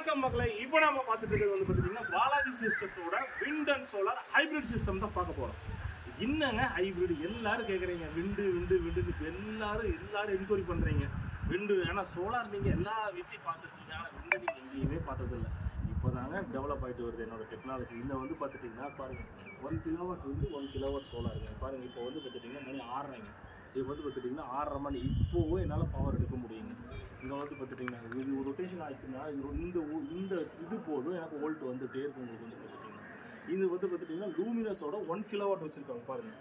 வணக்கம் மக்களே இப்போ நம்ம பார்த்துட்டு இருக்கிறது வந்து பார்த்தீங்கன்னா பாலாஜி சிஸ்டத்தோட wind and solar hybrid system தான் பார்க்க போகிறோம் என்னங்க ஹைபிரிட் எல்லாரும் கேட்குறீங்க விண்டு விண்டு விண்டுன்னு இப்ப எல்லாரும் எல்லாரும் என்கொயரி பண்ணுறீங்க விண்டு ஏன்னா சோலார் நீங்கள் எல்லா வீட்லையும் பார்த்துருக்கீங்க ஆனால் விண்டு நீங்கள் எங்கேயுமே பார்த்ததில்ல இப்போ தாங்க டெவலப் ஆகிட்டு வருது என்னோட டெக்னாலஜி இந்த வந்து பார்த்துட்டிங்கன்னா பாருங்கள் ஒன் கிலோவாட் வந்து ஒன் கிலோவாட் சோலாருங்க பாருங்கள் இப்போ வந்து பார்த்துட்டிங்கன்னா மணி ஆறுறாங்க இது வந்து பார்த்துட்டிங்கன்னா ஆறரை மணி இப்போவும் என்னால் பவர் எடுக்க முடியுங்க இங்கே வந்து பார்த்துட்டிங்கன்னா இது ரொட்டேஷன் ஆச்சுன்னா இது இந்த ஊ- இந்த இது போதும் எனக்கு வோல்ட் வந்துட்டே இருக்கும் உங்களுக்கு வந்து பார்த்துட்டிங்கன்னா இது வந்து பார்த்துட்டிங்கன்னா லூமினஸோட ஒன் கிலோவாட் வச்சுருக்காங்க பாருங்கள்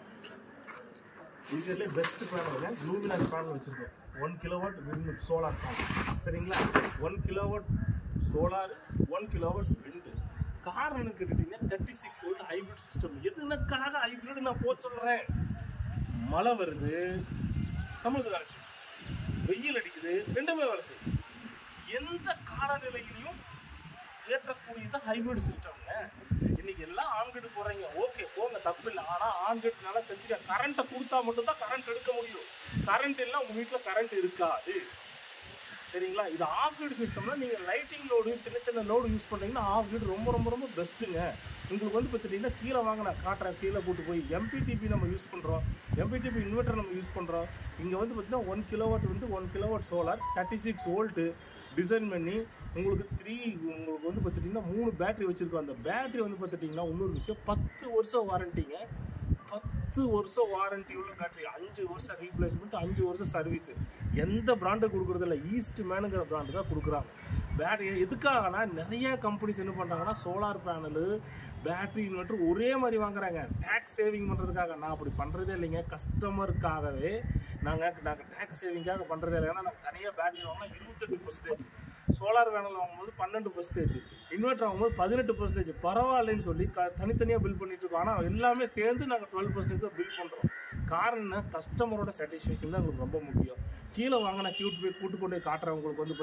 இதுலேயே பெஸ்ட் பேனலுங்க லூமினஸ் பேனல் வச்சுருக்கோம் one kilowatt wind solar panel சரிங்களா one kilowatt solar one kilowatt wind காரணம் என்ன கேட்டுட்டீங்கன்னா thirty six volt hybrid system எதுனக்காக ஹைபிரிட் நான் போக சொல்கிறேன் மழை வருது நம்மளுக்கு வேலை செய்யும் வெயில் அடிக்குது ரெண்டுமே வேலை செய்யும் எந்த காலநிலையிலையும் ஏற்றக்கூடியது ஹைபிரிட் சிஸ்டம்ங்க இன்னைக்கு எல்லாம் ஆண்கிட்டு போறீங்க ஓகே போங்க தப்பு இல்லை ஆனால் ஆண்கிட்டனால தெரிஞ்சுக்க கரண்ட்டை கொடுத்தா மட்டும்தான் கரண்ட் எடுக்க முடியும் கரண்ட் இல்லை உங்கள் வீட்டில் கரண்ட் இருக்காது சரிங்களா இது ஆஃப் கிரிட் சிஸ்டம்னா நீங்கள் லைட்டிங் லோடு சின்ன சின்ன லோடு யூஸ் பண்ணுறீங்கன்னா ஆஃப் கிரிட் ரொம்ப ரொம்ப ரொம்ப பெஸ்ட்டுங்க உங்களுக்கு வந்து பார்த்துட்டிங்கன்னா கீழே வாங்க நான் காட்டுறேன் கீழே கூட்டு போய் எம்பிடிபி நம்ம யூஸ் பண்ணுறோம் எம்பிடிபி இன்வெர்டர் நம்ம யூஸ் பண்ணுறோம் இங்கே வந்து பார்த்தீங்கன்னா ஒன் கிலோவாட் வந்து one kilowatt solar thirty six volt design பண்ணி உங்களுக்கு த்ரீ உங்களுக்கு வந்து பார்த்துட்டிங்கன்னா மூணு பேட்டரி வச்சுருக்கோம் அந்த பேட்டரி வந்து பார்த்துட்டிங்கன்னா இன்னொரு விஷயம் பத்து வருஷம் வாரண்டிங்க பத்து வருஷம் வாரண்டி உள்ள பேட்டரி அஞ்சு வருஷம் ரீப்ளேஸ்மெண்ட் அஞ்சு வருஷம் சர்வீஸ் எந்த பிராண்டு கொடுக்குறது இல்லை ஈஸ்ட் மேனுங்கிற பிராண்டு தான் கொடுக்குறாங்க பேட்டரி எதுக்காகனா நிறைய கம்பெனிஸ் என்ன பண்ணுறாங்கன்னா சோலார் பேனலு பேட்டரி இன்வெர்டர் ஒரே மாதிரி வாங்குறாங்க டேக்ஸ் சேவிங் பண்ணுறதுக்காக நான் அப்படி பண்ணுறதே இல்லைங்க கஸ்டமருக்காகவே நாங்கள் நாங்கள் டேக்ஸ் சேவிங்காக பண்ணுறதே இல்லை ஏன்னா நாங்கள் தனியாக பேட்டரி வாங்கினா இருபத்தெட்டு பர்சன்டேஜ் சோலார் பேனல் வாங்கும்போது பன்னெண்டு பர்சன்டேஜ் இன்வெர்டர் வாங்கும்போது பதினெட்டு பர்சன்டேஜ் பரவாயில்லைன்னு சொல்லி க தனித்தனியாக பில் பண்ணிட்டு இருக்கோம் ஆனால் எல்லாமே சேர்ந்து நாங்கள் டுவெல் பர்சன்டேஜ் தான் பில் பண்ணுறோம் காரணம் என்ன கஸ்டமரோட சாட்டிஸ்ஃபேக்ஷன் தான் எங்களுக்கு ரொம்ப முக்கியம் கீழே வாங்கின கியூட் போய் கூட்டு கொண்டு போய் காட்டுறவங்களுக்கு வந்து